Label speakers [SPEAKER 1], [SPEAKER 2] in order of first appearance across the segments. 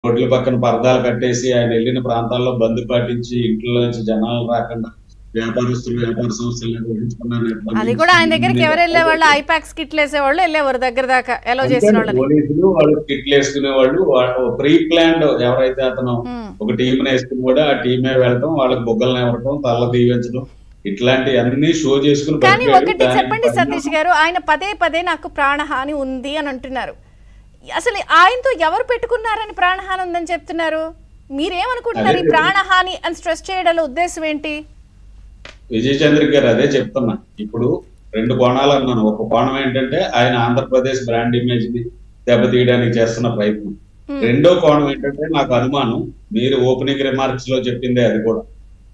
[SPEAKER 1] రోడ్ల పక్కన పరదాలు కట్టేసి ఆయన వెళ్ళిన ప్రాంతాల్లో బంద్ పాటించి ఇంట్లో నుంచి జనాలు రాకుండా వ్యాపారస్తులు వ్యాపార సంస్థలు నిర్వహించుకున్నారు
[SPEAKER 2] అది కూడా ఆయన దగ్గరికి ఎవరు వెళ్ళేవాళ్ళు ఐపాక్స్ కిట్లు వేసేవాళ్ళు వెళ్ళేవారు దగ్గర దాకా ఎలా చేసిన వాళ్ళని
[SPEAKER 1] పోలీసులు వాళ్ళు కిట్లు వేసుకునే వాళ్ళు ప్రీ ప్లాన్డ్ ఎవరైతే అతను
[SPEAKER 2] ఉమ్.
[SPEAKER 1] ఒక టీం వేసుకుని కూడా ఆ టీమే వెళ్ళటం వాళ్ళకి బొగ్గలు ఇవ్వటం తల్ల దీవించడం ఇట్లాంటి అన్ని షో చేసుకుని
[SPEAKER 2] కానీ
[SPEAKER 1] బతికాడు.
[SPEAKER 2] ఒకటి
[SPEAKER 1] దానికి
[SPEAKER 2] చెప్పండి
[SPEAKER 1] పరిణామం-
[SPEAKER 2] సతీష్ గారు ఆయన పదే పదే నాకు ప్రాణహాని ఉంది అని అంటున్నారు అసలు ఆయనతో ఎవరు పెట్టుకున్నారని ప్రాణహాని ఉందని చెప్తున్నారు మీరేమనుకుంటున్నారు ఈ
[SPEAKER 1] అదే.
[SPEAKER 2] ప్రాణహాని అని స్ట్రెస్ చేయడంలో ఉద్దేశం ఏంటి
[SPEAKER 1] విజయ్ చంద్ర గారు అదే చెప్తున్నా ఇప్పుడు రెండు కోణాలు అన్నాను ఒక కోణం ఏంటంటే ఆయన ఆంధ్రప్రదేశ్ బ్రాండ్ ఇమేజ్ ని దెబ్బతీయడానికి చేస్తున్న ప్రయత్నం
[SPEAKER 2] Hmm.
[SPEAKER 1] రెండో కోణం ఏంటంటే నాకు అనుమానం మీరు ఓపెనింగ్ రిమార్క్స్ లో చెప్పిందే అది కూడా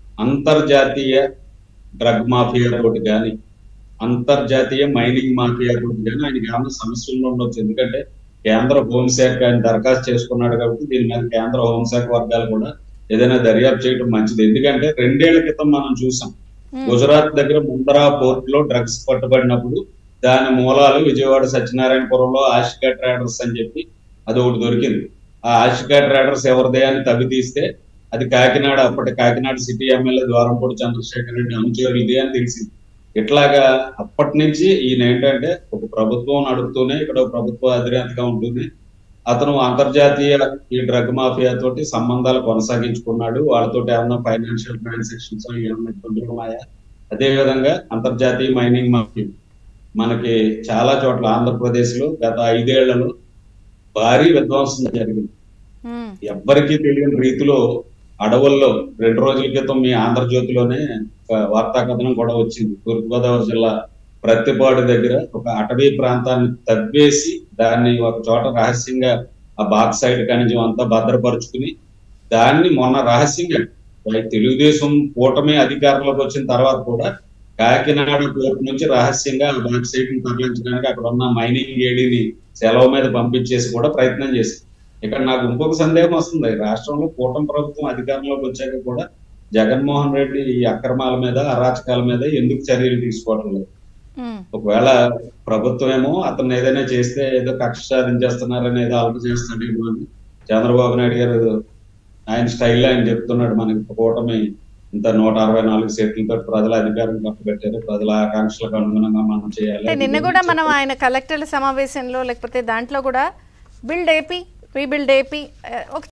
[SPEAKER 1] అంతర్జాతీయ డ్రగ్ మాఫియా తోటి కానీ అంతర్జాతీయ మైనింగ్ మాఫియా తోటి కానీ ఆయనకి ఏమైనా సమస్యలు ఉండొచ్చు ఎందుకంటే కేంద్ర హోంశాఖ ఆయన దరఖాస్తు చేసుకున్నాడు కాబట్టి దీని మీద కేంద్ర హోంశాఖ వర్గాలు కూడా ఏదైనా దర్యాప్తు చేయడం మంచిది ఎందుకంటే రెండేళ్ల క్రితం మనం చూసాం
[SPEAKER 2] ఉమ్.
[SPEAKER 1] గుజరాత్ దగ్గర ముందరా పోర్ట్ లో డ్రగ్స్ పట్టుబడినప్పుడు దాని మూలాలు విజయవాడ సత్యనారాయణపురంలో ఆశికా ట్రేడర్స్ అని చెప్పి అది ఒకటి దొరికింది ఆ ఆశికా ట్రేడర్స్ ఎవరిదే అని తవ్వి తీస్తే అది కాకినాడ అప్పటి కాకినాడ సిటీ ఎమ్మెల్యే ద్వారంపూడి చంద్రశేఖర్ రెడ్డి అనుచరులది అని తెలిసింది ఇట్లాగా అప్పటి నుంచి ఈయన ఏంటంటే ఒక ప్రభుత్వం నడుపుతూనే ఇక్కడ ఒక ప్రభుత్వ అధినేతగా ఉంటుంది అతను అంతర్జాతీయ ఈ డ్రగ్ మాఫియా తోటి సంబంధాలు కొనసాగించుకున్నాడు వాళ్ళతోటి ఏమన్నా ఫైనాన్షియల్ ట్రాన్సాక్షన్స్ ఏమన్నా ఇబ్బందులు ఉన్నాయా అదే విధంగా అంతర్జాతీయ మైనింగ్ మాఫియా మనకి చాలా చోట్ల ఆంధ్రప్రదేశ్ లో గత ఐదేళ్లలో భారీ విధ్వంసం జరిగింది
[SPEAKER 2] ఉమ్.
[SPEAKER 1] ఎవ్వరికీ తెలియని రీతిలో అడవుల్లో రెండు రోజుల క్రితం మీ ఆంధ్రజ్యోతిలోనే ఒక వార్తా కథనం కూడా వచ్చింది తూర్పుగోదావరి జిల్లా ప్రత్తిపాడు దగ్గర ఒక అటవీ ప్రాంతాన్ని తవ్వేసి దాన్ని ఒక చోట రహస్యంగా ఆ బాక్సైడ్ ఖనిజం అంతా భద్రపరుచుకుని దాన్ని మొన్న రహస్యంగా ఈ తెలుగుదేశం కూటమి అధికారంలోకి వచ్చిన తర్వాత కూడా కాకినాడ పోర్ట్ నుంచి రహస్యంగా ఆ బాక్సైట్ ని తరలించడానికి అక్కడ ఉన్న మైనింగ్ ఏడీని సెలవు మీద పంపించేసి కూడా ప్రయత్నం చేసింది ఇక్కడ నాకు ఇంకొక సందేహం వస్తుంది రాష్ట్రంలో కూటమి ప్రభుత్వం అధికారంలోకి వచ్చాక కూడా జగన్మోహన్ రెడ్డి ఈ అక్రమాల మీద అరాచకాల మీద ఎందుకు చర్యలు తీసుకోవడం లేదు
[SPEAKER 2] ఉమ్.
[SPEAKER 1] ఒకవేళ ప్రభుత్వం ఏమో అతను ఏదైనా చేస్తే ఏదో కక్ష సాధించేస్తున్నారని ఏదో అలక చేస్తాడేమో అని చంద్రబాబు నాయుడు గారు ఆయన స్టైల్లో ఆయన చెప్తున్నాడు మనకి కూటమి ఇంత నూట అరవై నాలుగు సీట్లతో ప్రజల అధికారం కట్టబెట్టారు ప్రజల ఆకాంక్షలకు అనుగుణంగా మనం చేయాలి
[SPEAKER 2] అంటే నిన్న కూడా మనం ఆయన కలెక్టర్ల సమావేశంలో లేకపోతే దాంట్లో కూడా బిల్డ్ ఏపీ రీబిల్డ్ ఏపీ ఒక